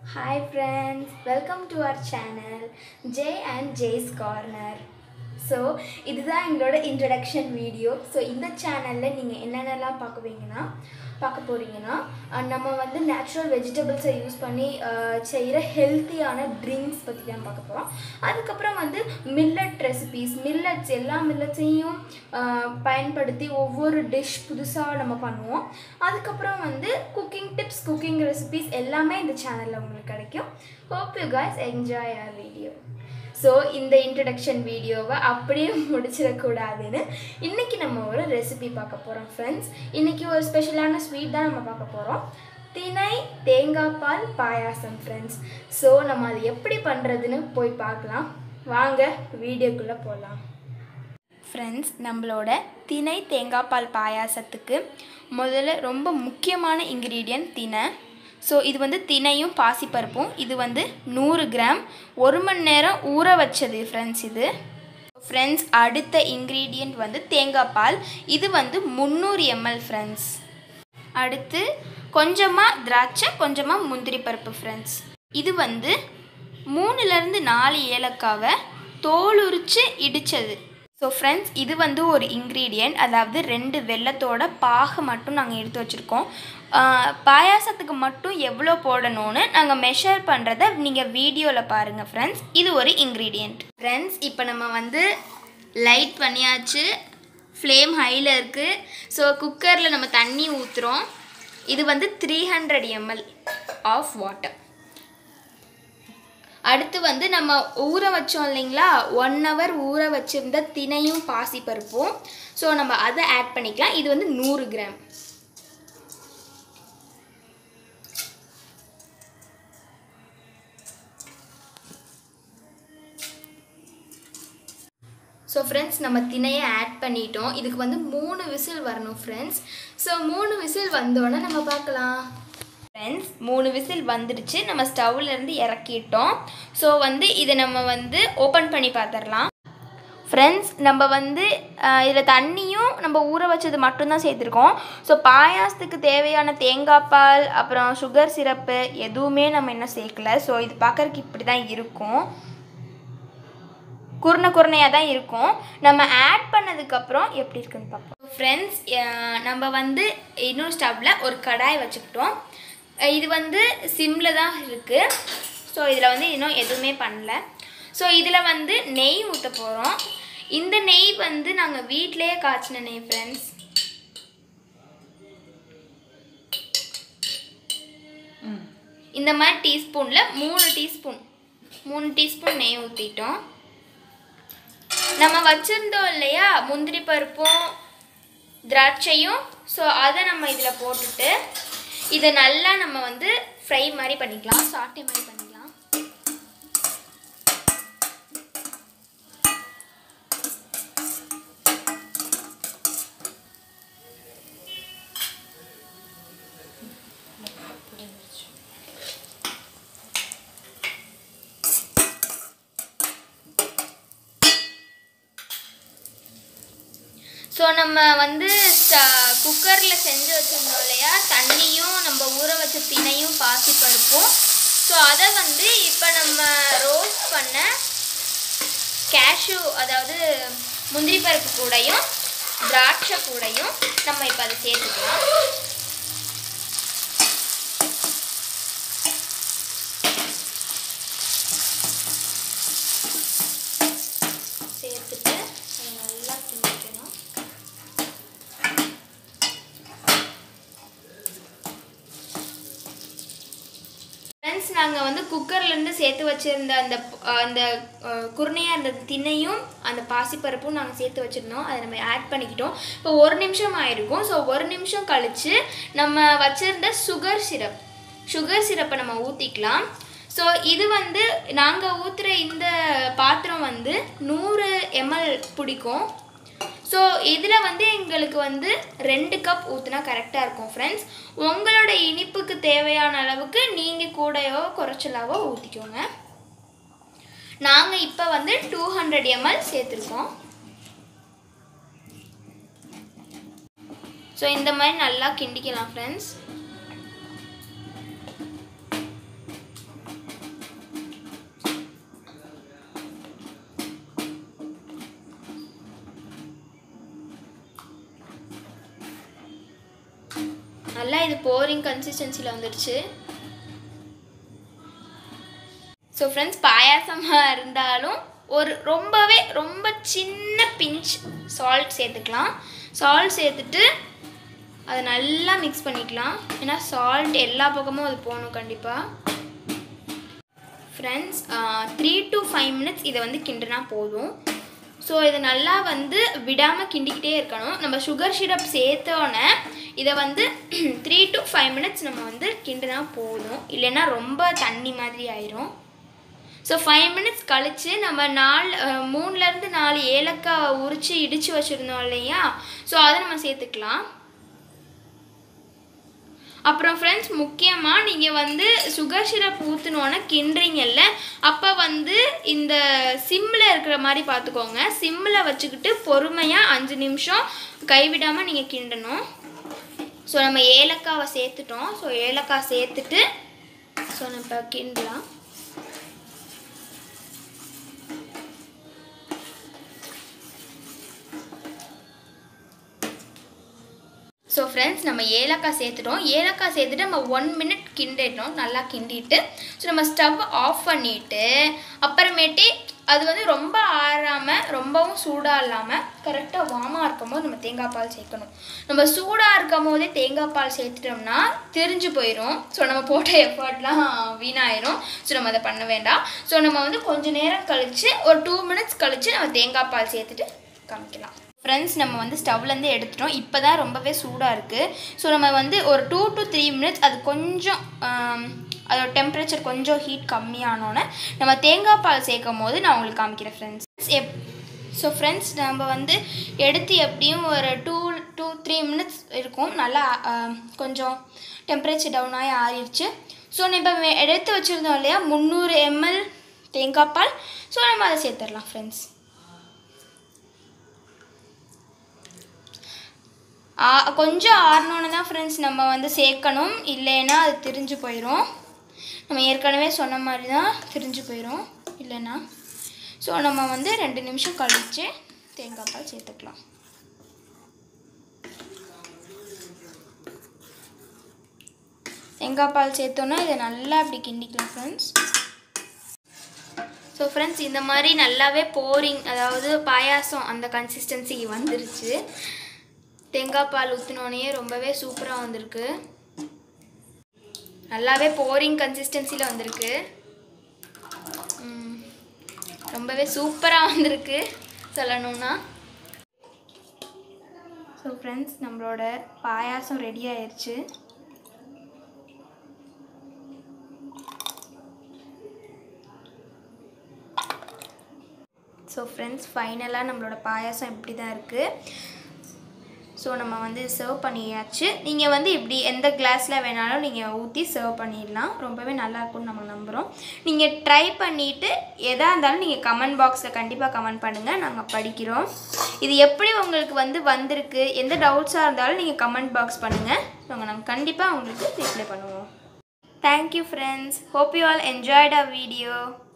hi friends welcome to our channel J and J's corner so இதுதான் எங்களோட introduction video so இந்த சேனலில் நீங்கள் என்னென்னலாம் பார்க்குவீங்கன்னா பார்க்க போகிறீங்கன்னா அஹ், நம்ம வந்து நேச்சுரல் வெஜிடபிள்ஸை யூஸ் பண்ணி செய்கிற ஹெல்த்தியான ட்ரிங்க்ஸ் பற்றி தான் பார்க்க போகிறோம் அதுக்கப்புறம் வந்து மில்லட் ரெசிபீஸ் மில்லட்ஸ் எல்லா மில்லட்ஸையும் பயன்படுத்தி ஒவ்வொரு டிஷ் புதுசாக நம்ம பண்ணுவோம் அதுக்கப்புறம் வந்து குக்கிங் டிப்ஸ் குக்கிங் ரெசிபீஸ் எல்லாமே இந்த சேனலில் உங்களுக்கு கிடைக்கும் hope you guys enjoy our video so இந்த இன்ட்ரடக்ஷன் வீடியோவை அப்படியே முடிச்சிடக்கூடாதுன்னு இன்றைக்கி நம்ம ஒரு ரெசிபி பார்க்க போகிறோம் ஃப்ரெண்ட்ஸ் இன்றைக்கி ஒரு ஸ்பெஷலான ஸ்வீட் தான் நம்ம பார்க்க போகிறோம் திணை தேங்காய் பால் பாயாசம் ஃப்ரெண்ட்ஸ் ஸோ நம்ம அது எப்படி பண்ணுறதுன்னு போய் பார்க்கலாம் வாங்க வீடியோக்குள்ளே போகலாம் ஃப்ரெண்ட்ஸ் நம்மளோட திணை தேங்காய் பால் பாயாசத்துக்கு முதல்ல ரொம்ப முக்கியமான இன்க்ரீடியன்ட் திணை ஸோ இது வந்து திணையும் பாசிப்பருப்பும் இது வந்து நூறு கிராம் ஒரு மணி நேரம் ஊற வச்சது ஃப்ரெண்ட்ஸ் இது ஃப்ரெண்ட்ஸ் அடுத்த இன்க்ரீடியண்ட் வந்து தேங்காய் பால் இது வந்து முந்நூறு எம்எல் ஃப்ரெண்ட்ஸ் அடுத்து கொஞ்சமாக திராட்சை கொஞ்சமாக முந்திரி பருப்பு ஃப்ரெண்ட்ஸ் இது வந்து மூணுலேருந்து நாலு ஏலக்காவை தோல் உரித்து இடித்தது ஸோ ஃப்ரெண்ட்ஸ் இது வந்து ஒரு இன்க்ரீடியண்ட் அதாவது ரெண்டு வெள்ளத்தோட பாகு மட்டும் நாங்கள் எடுத்து வச்சுருக்கோம் பாயாசத்துக்கு மட்டும் எவ்வளோ போடணும்னு நாங்கள் மெஷர் பண்ணுறத நீங்கள் வீடியோவில் பாருங்கள் ஃப்ரெண்ட்ஸ் இது ஒரு இன்க்ரீடியண்ட் ஃப்ரெண்ட்ஸ் இப்போ நம்ம வந்து லைட் பண்ணியாச்சு ஃப்ளேம் ஹையில் இருக்குது ஸோ குக்கரில் நம்ம தண்ணி ஊற்றுறோம் இது வந்து three hundred ml of water அடுத்து வந்து நம்ம ஊற வச்சோம் இல்லைங்களா ஒன் ஹவர் ஊற வச்சிருந்த தினையும் பாசிப்பருப்பும் ஸோ நம்ம அதை ஆட் பண்ணிக்கலாம் இது வந்து நூறு கிராம் ஸோ ஃப்ரெண்ட்ஸ் நம்ம திணையை ஆட் பண்ணிட்டோம் இதுக்கு வந்து மூணு விசில் வரணும் ஃப்ரெண்ட்ஸ் ஸோ மூணு விசில் வந்தோடனே நம்ம பார்க்கலாம் ஃப்ரெண்ட்ஸ் மூணு விசில் வந்துடுச்சு நம்ம ஸ்டவ்ல இருந்து இறக்கிட்டோம் ஸோ வந்து இதை நம்ம வந்து ஓப்பன் பண்ணி பார்த்துடலாம் ஃப்ரெண்ட்ஸ் நம்ம வந்து இதில் தண்ணியும் நம்ம ஊற வச்சது மட்டும்தான் சேர்த்துருக்கோம் ஸோ பாயாசத்துக்கு தேவையான தேங்காய் பால் அப்புறம் சுகர் சிரப்பு எதுவுமே நம்ம இன்னும் சேர்க்கல ஸோ இது பார்க்கறதுக்கு இப்படி தான் இருக்கும் குருணை குருணையாக தான் இருக்கும் நம்ம ஆட் பண்ணதுக்கப்புறம் எப்படி இருக்குன்னு பார்ப்போம் ஃப்ரெண்ட்ஸ் நம்ம வந்து இன்னொரு ஸ்டவ்வில் ஒரு கடாய் வச்சுக்கிட்டோம் அஹ் இது வந்து சிம்மில் தான் இருக்குது ஸோ இதில் வந்து இன்னும் எதுவுமே பண்ணல ஸோ இதில் வந்து நெய் ஊற்ற போகிறோம் இந்த நெய் வந்து நாங்கள் வீட்டிலேயே காய்ச்சின நெய் ஃப்ரெண்ட்ஸ் இந்த மாதிரி டீஸ்பூனில் மூணு டீஸ்பூன் மூணு டீஸ்பூன் நெய் ஊற்றிட்டோம் நம்ம வச்சுருந்தோம் இல்லையா முந்திரி பருப்பும் திராட்சையும் ஸோ அதை நம்ம இதில் போட்டுட்டு இதை நல்லா நம்ம வந்து ஃப்ரை மாதிரி பண்ணிக்கலாம் சாட்டை மாதிரி பண்ணிக்கலாம் ஸோ நம்ம வந்து குக்கரில் செஞ்சு வச்சுருந்தோம் இல்லையா தண்ணியும் நம்ம ஊற வச்ச தினையும் பாசி பருப்பும் ஸோ அதை வந்து இப்போ நம்ம ரோஸ்ட் பண்ண கேஷ்யூ அதாவது முந்திரி பருப்பு கூடையும் திராட்சை கூடையும் நம்ம இப்போ அதை சேர்த்துக்கலாம் சேர்த்துட்டு அதை நல்லா கிண்டிக்கணும் ஃப்ரெண்ட்ஸ் நாங்கள் வந்து குக்கர்லேருந்து சேர்த்து வச்சுருந்த அந்த அஹ், அந்த குருணையாக இருந்த திண்ணையும் அந்த பாசிப்பருப்பும் நாங்கள் சேர்த்து வச்சுருந்தோம் அதை நம்ம ஆட் பண்ணிக்கிட்டோம் இப்போ ஒரு நிமிஷம் ஆயிருக்கும் ஸோ ஒரு நிமிஷம் கழித்து நம்ம வச்சுருந்த சுகர் சிரப் சுகர் சிரப்பை நம்ம ஊற்றிக்கலாம் ஸோ இது வந்து நாங்கள் ஊற்றுற இந்த பாத்திரம் வந்து நூறு எம்எல் பிடிக்கும் ஸோ இதில் வந்து எங்களுக்கு வந்து ரெண்டு கப் ஊற்றினா கரெக்டாக இருக்கும் ஃப்ரெண்ட்ஸ் உங்களோட இனிப்புக்கு தேவையான அளவுக்கு நீங்கள் கூடையோ குறைச்சலாவோ ஊற்றிக்கோங்க நாங்கள் இப்போ வந்து டூ ஹண்ட்ரட் எம்எல் சேர்த்துருக்கோம் ஸோ இந்த மாதிரி நல்லா கிண்டிக்கலாம் ஃப்ரெண்ட்ஸ் நல்லா இது போரிங் கன்சிஸ்டன்சியில் வந்துடுச்சு ஸோ ஃப்ரெண்ட்ஸ் பாயாசமாக இருந்தாலும் ஒரு ரொம்பவே ரொம்ப சின்ன பிஞ்ச் சால்ட் சேர்த்துக்கலாம் சால்ட் சேர்த்துட்டு அதை நல்லா மிக்ஸ் பண்ணிக்கலாம் ஏன்னா சால்ட் எல்லா பக்கமும் அது போகணும் கண்டிப்பாக friends three to five minutes இதை வந்து கிண்டுனா போதும் ஸோ இதை நல்லா வந்து விடாமல் கிண்டிக்கிட்டே இருக்கணும் நம்ம சுகர் சிரப் சேர்த்தோன்னே இதை வந்து த்ரீ டு ஃபைவ் மினிட்ஸ் நம்ம வந்து கிண்டுனா போதும் இல்லைன்னா ரொம்ப தண்ணி மாதிரி ஆயிரும் ஸோ ஃபைவ் மினிட்ஸ் கழித்து நம்ம நாலு அஹ், மூணுலேருந்து நாலு ஏலக்காய் உரித்து இடித்து வச்சுருந்தோம் இல்லையா ஸோ அதை நம்ம சேர்த்துக்கலாம் அப்புறம் ஃப்ரெண்ட்ஸ் முக்கியமாக நீங்கள் வந்து சுகர் சிரப் ஊற்றினோன்னே கிண்டுறீங்கல்ல அப்போ வந்து இந்த சிம்மில் இருக்கிற மாதிரி பார்த்துக்கோங்க சிம்மில் வச்சுக்கிட்டு பொறுமையாக அஞ்சு நிமிஷம் கைவிடாமல் நீங்கள் கிண்டணும் ஸோ நம்ம ஏலக்காவை சேர்த்துட்டோம் ஸோ ஏலக்காய் சேர்த்துட்டு ஸோ நம்ம இப்போ கிண்டலாம் ஸோ ஃப்ரெண்ட்ஸ் நம்ம ஏலக்காய் சேர்த்துட்டோம் ஏலக்காய் சேர்த்துட்டு நம்ம ஒன் மினிட் கிண்டிட்டோம் நல்லா கிண்டிட்டு ஸோ நம்ம ஸ்டவ் ஆஃப் பண்ணிவிட்டு அப்புறமேட்டு அது வந்து ரொம்ப ஆறாமல் ரொம்பவும் சூடாக இல்லாமல் கரெக்டாக வாமாக இருக்கும் போது நம்ம தேங்காய் பால் சேர்க்கணும் நம்ம சூடாக இருக்கும் போதே தேங்காய் பால் சேர்த்துட்டோம்னா தெரிஞ்சு போயிடும் ஸோ நம்ம போட்ட எஃபர்ட்லாம் வீணாயிரும் ஸோ நம்ம அதை பண்ண வேண்டாம் ஸோ நம்ம வந்து கொஞ்ச நேரம் கழித்து ஒரு டூ மினிட்ஸ் கழித்து நம்ம தேங்காய் பால் சேர்த்துட்டு காமிக்கலாம் ஃப்ரெண்ட்ஸ் நம்ம வந்து ஸ்டவ்லேருந்து எடுத்துட்டோம் இப்போ தான் ரொம்பவே சூடாக இருக்குது ஸோ நம்ம வந்து ஒரு டூ டு த்ரீ மினிட்ஸ் அது கொஞ்சம் ஆம், அதோட டெம்பரேச்சர் கொஞ்சம் ஹீட் கம்மியானோன்னே நம்ம தேங்காய் பால் சேர்க்கும் போது நான் உங்களுக்கு காமிக்கிறேன் ஃப்ரெண்ட்ஸ் எப் ஸோ ஃப்ரெண்ட்ஸ் நம்ம வந்து எடுத்து எப்படியும் ஒரு டூ டூ த்ரீ மினிட்ஸ் இருக்கும் நல்லா ஆம், கொஞ்சம் டெம்பரேச்சர் டவுன் ஆகி ஆறிடுச்சு ஸோ நம்ம வே- எடுத்து வச்சுருந்தோம் இல்லையா முந்நூறு எம்எல் தேங்காய் பால் ஸோ நம்ம அதை சேர்த்துடலாம் ஃப்ரெண்ட்ஸ் ஆ கொஞ்சம் ஆறணுன்னு தான் ஃப்ரெண்ட்ஸ் நம்ம வந்து சேர்க்கணும் இல்லைன்னா அது திரிஞ்சு போயிடும் நம்ம ஏற்கனவே சொன்ன மாதிரி தான் திரிஞ்சு போயிடும் இல்லைன்னா ஸோ நம்ம வந்து ரெண்டு நிமிஷம் கழித்து தேங்காய் பால் சேர்த்துக்கலாம் தேங்காய் பால் சேர்த்தோன்னா இதை நல்லா அப்படி கிண்டிக்கலாம் ஃப்ரெண்ட்ஸ் ஸோ ஃப்ரெண்ட்ஸ் இந்த மாதிரி நல்லாவே போரிங் அதாவது பாயாசம் அந்த கன்சிஸ்டன்சி வந்துருச்சு தேங்காய் பால் ஊற்றினோடனே ரொம்பவே சூப்பராக வந்திருக்கு நல்லாவே போரிங் கன்சிஸ்டன்சியில் வந்திருக்கு ம், ரொம்பவே சூப்பராக வந்திருக்கு சொல்லணும்னா ஸோ ஃப்ரெண்ட்ஸ் நம்மளோட பாயாசம் ரெடி ஆயிடுச்சு ஸோ ஃப்ரெண்ட்ஸ் ஃபைனலாக நம்மளோட பாயாசம் இப்படி தான் இருக்குது ஸோ நம்ம வந்து சர்வ் பண்ணியாச்சு நீங்கள் வந்து இப்படி எந்த கிளாஸில் வேணாலும் நீங்கள் ஊற்றி சர்வ் பண்ணிடலாம் ரொம்பவே நல்லா இருக்கும்னு நம்ம நம்புகிறோம் நீங்கள் ட்ரை பண்ணிவிட்டு எதாக இருந்தாலும் நீங்கள் கமெண்ட் பாக்ஸில் கண்டிப்பாக கமெண்ட் பண்ணுங்கள் நாங்கள் படிக்கிறோம் இது எப்படி உங்களுக்கு வந்து வந்திருக்கு எந்த டவுட்ஸாக இருந்தாலும் நீங்கள் கமெண்ட் பாக்ஸ் பண்ணுங்கள் நாங்கள் நாங்கள் கண்டிப்பாக உங்களுக்கு ரிப்ளை பண்ணுவோம் thank you friends hope you all enjoyed a video